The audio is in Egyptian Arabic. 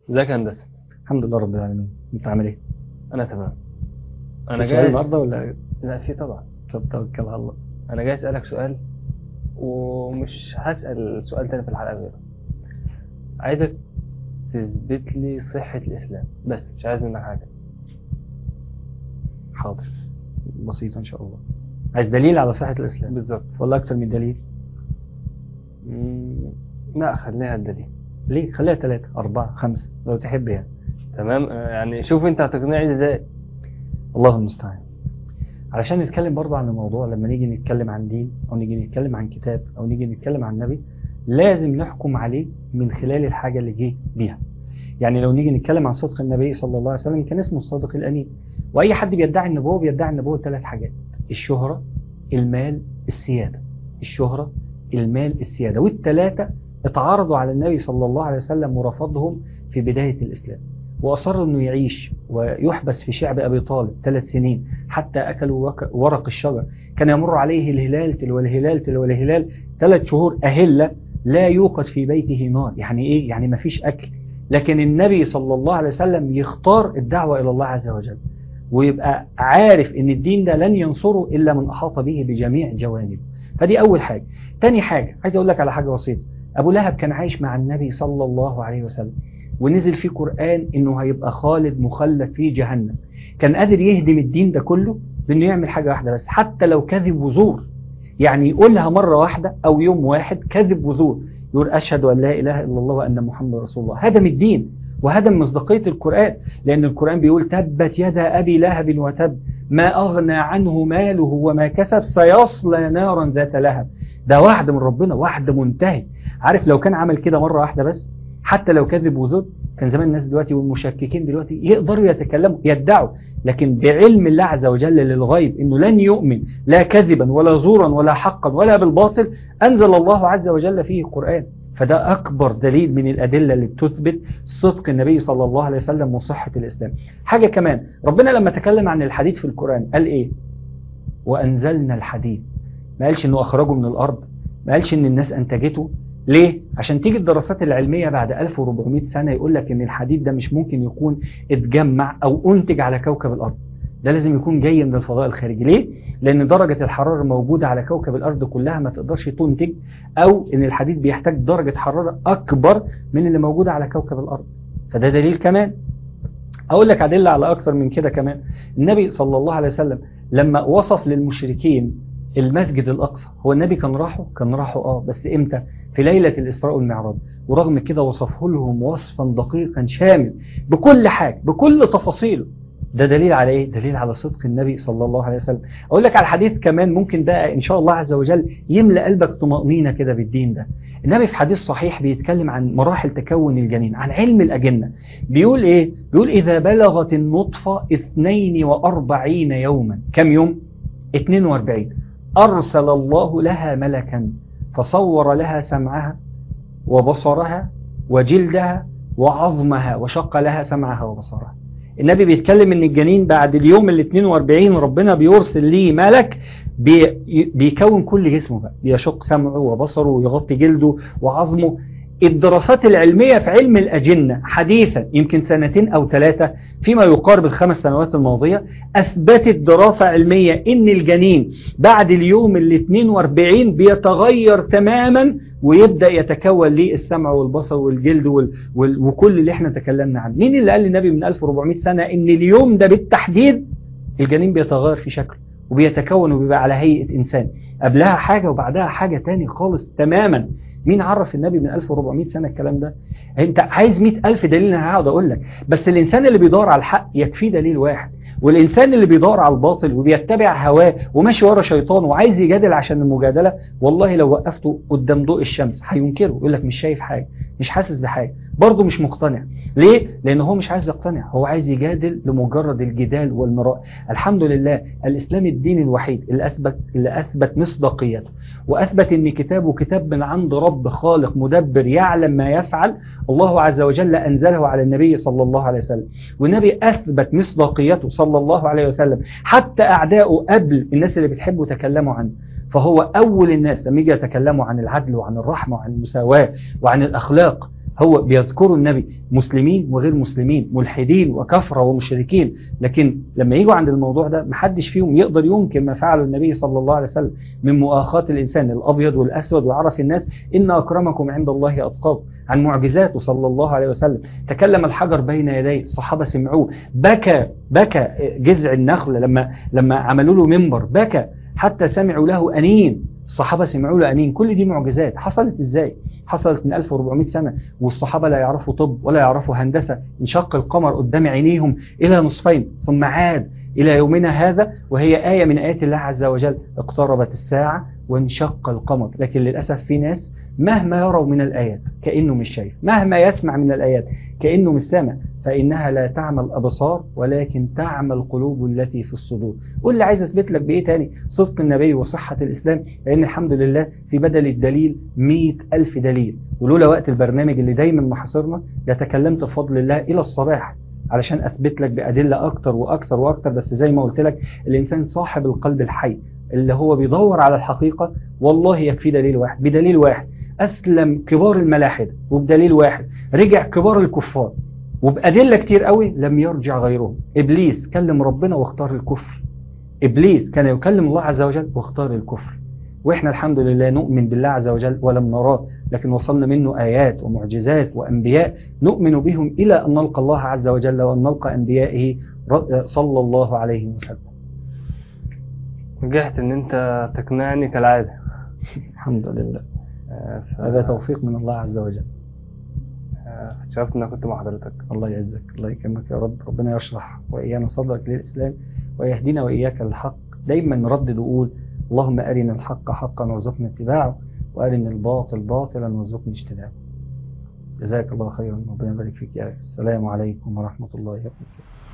ازيك يا هندسه الحمد لله رب العالمين انت عامل ايه انا تمام انا انا جاي جاي النهارده ولا لا في طبعا طب توكل على الله انا جاي اسالك سؤال ومش هسال سؤال تاني في الحلقه غيره عايزك تثبت لي صحه الاسلام بس مش عايز منك حاجه حاضر بسيطه ان شاء الله عايز دليل على صحه الاسلام بالظبط ولا اكتر من دليل مم، لا خليها الدليل ليه خليها ثلاثة أربعة خمسة لو تحب يعني تمام آه، يعني شوف انت هتقنعني ازاي الله المستعان علشان نتكلم برضه عن الموضوع لما نيجي نتكلم عن دين أو نيجي نتكلم عن كتاب أو نيجي نتكلم عن نبي لازم نحكم عليه من خلال الحاجة اللي جه بيها يعني لو نيجي نتكلم عن صدق النبي صلى الله عليه وسلم كان اسمه الصادق الأمين وأي حد بيدعي النبوة بيدعي النبوة ثلاث حاجات الشهرة المال السيادة الشهرة المال السيادة والثلاثة اتعارضوا على النبي صلى الله عليه وسلم ورفضهم في بداية الإسلام وأصر أنه يعيش ويحبس في شعب أبي طالب ثلاث سنين حتى أكلوا وك- ورق الشجر كان يمر عليه الهلال تلو الهلال تلو الهلال ثلاث شهور أهلة لا يوقد في بيته نار يعني إيه؟ يعني ما فيش أكل لكن النبي صلى الله عليه وسلم يختار الدعوة إلى الله عز وجل ويبقى عارف ان الدين ده لن ينصره الا من احاط به بجميع جوانبه فدي اول حاجه تاني حاجه عايز اقول لك على حاجه بسيطه ابو لهب كان عايش مع النبي صلى الله عليه وسلم ونزل فيه قران انه هيبقى خالد مخلد في جهنم كان قادر يهدم الدين ده كله بانه يعمل حاجه واحده بس حتى لو كذب وزور يعني يقولها مره واحده او يوم واحد كذب وزور يقول اشهد ان لا اله الا الله وان محمد رسول الله هدم الدين وهدم مصداقيه القران لان القران بيقول تبت يدا ابي لهب وتب ما اغنى عنه ماله وما كسب سيصلى نارا ذات لهب ده وعد من ربنا وعد منتهي عارف لو كان عمل كده مره واحده بس حتى لو كذب وزور كان زمان الناس دلوقتي والمشككين دلوقتي يقدروا يتكلموا يدعوا لكن بعلم الله عز وجل للغيب انه لن يؤمن لا كذبا ولا زورا ولا حقا ولا بالباطل انزل الله عز وجل فيه القران فده اكبر دليل من الادله اللي بتثبت صدق النبي صلى الله عليه وسلم وصحه الاسلام حاجه كمان ربنا لما تكلم عن الحديد في القران قال ايه وانزلنا الحديد ما قالش انه اخرجه من الارض ما قالش ان الناس انتجته ليه؟ عشان تيجي الدراسات العلمية بعد 1400 سنة يقول لك ان الحديد ده مش ممكن يكون اتجمع او انتج على كوكب الارض ده لازم يكون جاي من الفضاء الخارجي ليه؟ لان درجة الحرارة الموجودة على كوكب الارض كلها ما تقدرش تنتج او ان الحديد بيحتاج درجة حرارة اكبر من اللي موجودة على كوكب الارض فده دليل كمان اقول لك ادله على اكتر من كده كمان النبي صلى الله عليه وسلم لما وصف للمشركين المسجد الاقصى هو النبي كان راحه كان راحه اه بس امتى في ليله الاسراء والمعراج ورغم كده وصفه لهم وصفا دقيقا شامل بكل حاجه بكل تفاصيله ده دليل على ايه دليل على صدق النبي صلى الله عليه وسلم اقول لك على حديث كمان ممكن بقى ان شاء الله عز وجل يملا قلبك طمانينه كده بالدين ده النبي في حديث صحيح بيتكلم عن مراحل تكون الجنين عن علم الاجنه بيقول ايه بيقول اذا بلغت النطفه 42 يوما كم يوم 42 ارسل الله لها ملكا فصور لها سمعها وبصرها وجلدها وعظمها وشق لها سمعها وبصرها النبي بيتكلم ان الجنين بعد اليوم ال 42 ربنا بيرسل ليه ملك بي بيكون كل جسمه بقى بيشق سمعه وبصره ويغطي جلده وعظمه الدراسات العلمية في علم الأجنة حديثا يمكن سنتين أو ثلاثة فيما يقارب الخمس سنوات الماضية أثبتت دراسة علمية إن الجنين بعد اليوم ال 42 بيتغير تماما ويبدأ يتكون ليه السمع والبصر والجلد وال... وال... وكل اللي احنا تكلمنا عنه مين اللي قال للنبي من 1400 سنة إن اليوم ده بالتحديد الجنين بيتغير في شكله وبيتكون وبيبقى على هيئة إنسان قبلها حاجة وبعدها حاجة تاني خالص تماما مين عرف النبي من 1400 سنة الكلام ده انت عايز 100 ألف دليل انا هقعد اقول لك بس الانسان اللي بيدور على الحق يكفيه دليل واحد والانسان اللي بيدور على الباطل وبيتبع هواه وماشي ورا شيطان وعايز يجادل عشان المجادله والله لو وقفته قدام ضوء الشمس هينكره يقول لك مش شايف حاجه مش حاسس بحاجه برضه مش مقتنع ليه لان هو مش عايز يقتنع هو عايز يجادل لمجرد الجدال والمراء الحمد لله الاسلام الدين الوحيد اللي اثبت اللي اثبت مصداقيته واثبت ان كتابه كتاب من عند رب خالق مدبر يعلم ما يفعل الله عز وجل انزله على النبي صلى الله عليه وسلم والنبي اثبت مصداقيته صلى الله عليه وسلم حتى اعدائه قبل الناس اللي بتحبه تكلموا عنه فهو اول الناس لما يجي يتكلموا عن العدل وعن الرحمه وعن المساواه وعن الاخلاق هو بيذكروا النبي مسلمين وغير مسلمين ملحدين وكفرة ومشركين لكن لما يجوا عند الموضوع ده محدش فيهم يقدر ينكر ما فعله النبي صلى الله عليه وسلم من مؤاخاة الإنسان الأبيض والأسود وعرف الناس إن أكرمكم عند الله أتقاكم عن معجزاته صلى الله عليه وسلم تكلم الحجر بين يديه الصحابة سمعوه بكى بكى جذع النخل لما لما عملوا له منبر بكى حتى سمعوا له أنين الصحابة سمعوا له أنين كل دي معجزات حصلت إزاي حصلت من 1400 سنة والصحابة لا يعرفوا طب ولا يعرفوا هندسة انشق القمر قدام عينيهم إلى نصفين ثم عاد إلى يومنا هذا وهي آية من آيات الله عز وجل اقتربت الساعة وانشق القمر لكن للأسف في ناس مهما يروا من الآيات كأنه مش شايف مهما يسمع من الآيات كأنه مش سامع فإنها لا تعمى الأبصار ولكن تعمى القلوب التي في الصدور واللي عايز أثبت لك بإيه تاني صدق النبي وصحة الإسلام لأن الحمد لله في بدل الدليل مئة ألف دليل ولولا وقت البرنامج اللي دايما محاصرنا لتكلمت بفضل الله إلى الصباح علشان أثبت لك بأدلة أكتر وأكتر وأكتر بس زي ما قلت لك الإنسان صاحب القلب الحي اللي هو بيدور على الحقيقة والله يكفي دليل واحد بدليل واحد أسلم كبار الملاحدة وبدليل واحد رجع كبار الكفار وبأدلة كتير قوي لم يرجع غيرهم إبليس كلم ربنا واختار الكفر إبليس كان يكلم الله عز وجل واختار الكفر وإحنا الحمد لله نؤمن بالله عز وجل ولم نراه لكن وصلنا منه آيات ومعجزات وأنبياء نؤمن بهم إلى أن نلقى الله عز وجل وأن نلقى أنبيائه صلى الله عليه وسلم نجحت ان انت تقنعني كالعادة الحمد لله آه، ف- هذا توفيق من الله عز وجل آه، اتشرفت ان انا كنت مع حضرتك الله يعزك الله يكرمك يا رب ربنا يشرح وإيانا صدرك للإسلام ويهدينا وإياك الحق دايما نردد وقول اللهم أرنا الحق حقا وارزقنا اتباعه وأرنا الباطل باطلا وارزقنا اجتنابه جزاك الله خيرا ربنا يبارك فيك يا أخي. السلام عليكم ورحمة الله وبركاته